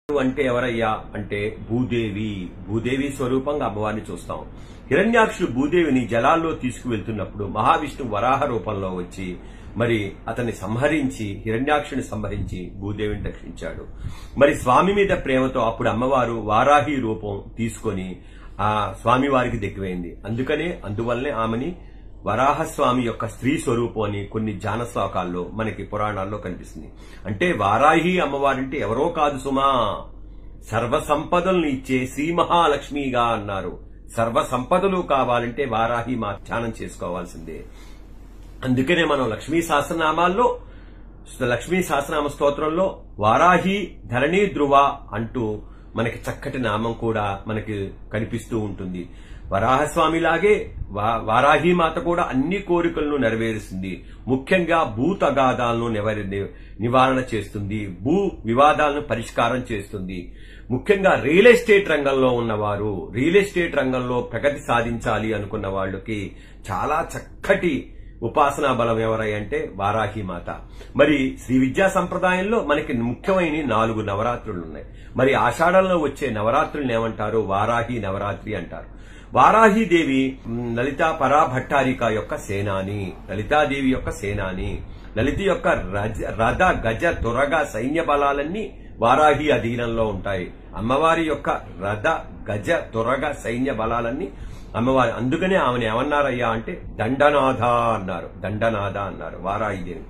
అంటే ఎవరయ్యా అంటే భూదేవి భూదేవి స్వరూపంగా అమ్మవారిని చూస్తాం హిరణ్యాక్షుడు భూదేవిని జలాల్లో తీసుకువెళ్తున్నప్పుడు మహావిష్ణువు వరాహ రూపంలో వచ్చి మరి అతన్ని సంహరించి హిరణ్యాక్షుని సంహరించి భూదేవిని రక్షించాడు మరి స్వామి మీద ప్రేమతో అప్పుడు అమ్మవారు వారాహి రూపం తీసుకొని ఆ స్వామి వారికి దగ్గరైంది అందుకనే అందువల్లనే ఆమెని వరాహస్వామి యొక్క స్త్రీ స్వరూపం అని కొన్ని జాన శ్లోకాల్లో మనకి పురాణాల్లో కనిపిస్తుంది అంటే వారాహి అమ్మవారంటే ఎవరో కాదు సుమా సర్వ సంపదలను ఇచ్చే శ్రీ మహాలక్ష్మిగా అన్నారు సర్వ సంపదలు కావాలంటే వారాహి మా ధ్యానం చేసుకోవాల్సిందే అందుకనే మనం లక్ష్మీ సహస్రనామాల్లో లక్ష్మీ సహస్రనామ స్తోత్రంలో వారాహి ధరణి ధ్రువ అంటూ మనకి చక్కటి నామం కూడా మనకి కనిపిస్తూ ఉంటుంది వరాహస్వామిలాగే వా- వారాహి మాత కూడా అన్ని కోరికలను నెరవేరుస్తుంది ముఖ్యంగా భూ తగాదాలను నివరి- నివారణ చేస్తుంది భూ వివాదాలను పరిష్కారం చేస్తుంది ముఖ్యంగా రియల్ ఎస్టేట్ రంగంలో ఉన్నవారు రియల్ ఎస్టేట్ రంగంలో ప్రగతి సాధించాలి అనుకున్న వాళ్ళకి చాలా చక్కటి ఉపాసనా బలం ఎవరై అంటే వారాహి మాత మరి శ్రీ విద్యా సంప్రదాయంలో మనకి ముఖ్యమైన నాలుగు నవరాత్రులు ఉన్నాయి మరి ఆషాఢంలో వచ్చే నవరాత్రులను ఏమంటారు వారాహి నవరాత్రి అంటారు వారాహిదేవి మ్, లలితా పరాభట్టారిక యొక్క సేనాని లలితాదేవి యొక్క సేనాని లలిత యొక్క రజ- రథ గజ తురగ సైన్య బలాలన్నీ వారాహి అధీనంలో ఉంటాయి అమ్మవారి యొక్క రథ గజ తురగ సైన్య బలాలన్నీ అమ్మవారి అందుకనే ఆమెను ఏమన్నారయ్యా అంటే దండనాథ అన్నారు దండనాథ అన్నారు వారాహిదేవి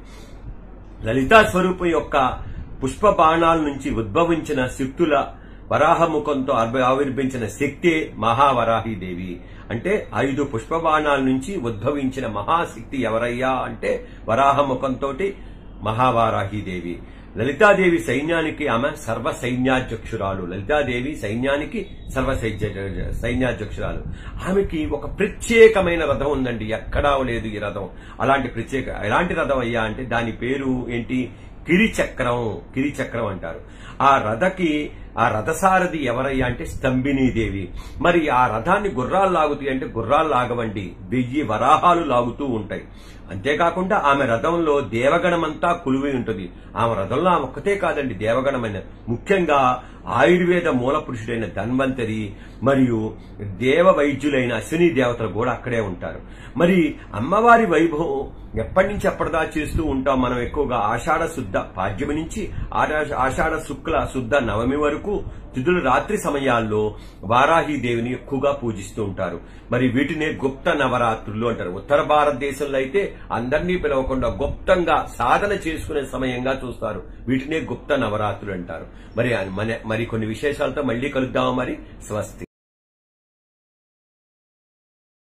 లలితా స్వరూపం యొక్క పుష్ప బాణాల నుంచి ఉద్భవించిన శక్తుల వరాహముఖంతో ఆవిర్- ఆవిర్భించిన శక్తే మహావరాహిదేవి అంటే ఐదు పుష్ప బాణాల నుంచి ఉద్భవించిన మహాశక్తి ఎవరయ్యా అంటే వరాహముఖంతో మహావారాహిదేవి లలితాదేవి సైన్యానికి ఆమె సర్వ సైన్యాధ్యక్షురాలు లలితాదేవి సైన్యానికి సర్వ సైన్య- సైన్యాధ్యక్షురాలు ఆమెకి ఒక ప్రత్యేకమైన రథం ఉందండి ఎక్కడా లేదు ఈ రథం అలాంటి ప్రత్యేక ఎలాంటి రథం అయ్యా అంటే దాని పేరు ఏంటి కిరిచక్రం కిరిచక్రం అంటారు ఆ రథకి ఆ రథసారథి ఎవరయ్యా అంటే స్తంభినీదేవి మరి ఆ రథాన్ని గుర్రాలు లాగుతాయి అంటే గుర్రాలు లాగవండి వెయ్యి వరాహాలు లాగుతూ ఉంటాయి అంతేకాకుండా ఆమె రథంలో దేవగణమంతా కొలువై ఉంటుంది ఆమె రథంలో ఆమె ఒక్కతే కాదండి దేవగణమైన ముఖ్యంగా ఆయుర్వేద మూల పురుషుడైన ధన్వంతరి మరియు దేవ వైద్యులైన అశ్విని దేవతలు కూడా అక్కడే ఉంటారు మరి అమ్మవారి వైభవం ఎప్పటి నుంచి ఎప్పటిదా చేస్తూ ఉంటాం మనం ఎక్కువగా ఆషాఢ శుద్ధ పాడ్యమి నుంచి ఆరా- ఆషాఢ శుక్ల శుద్ధ నవమి వరకు తిథుల రాత్రి సమయాల్లో వారాహి దేవిని ఎక్కువగా పూజిస్తూ ఉంటారు మరి వీటినే గుప్త నవరాత్రులు అంటారు ఉత్తర భారతదేశంలో అయితే అందరినీ పిలవకుండా గుప్తంగా సాధన చేసుకునే సమయంగా చూస్తారు వీటినే గుప్త నవరాత్రులు అంటారు మరి మన మరి కొన్ని విశేషాలతో మళ్ళీ కలుద్దామా మరి స్వస్తి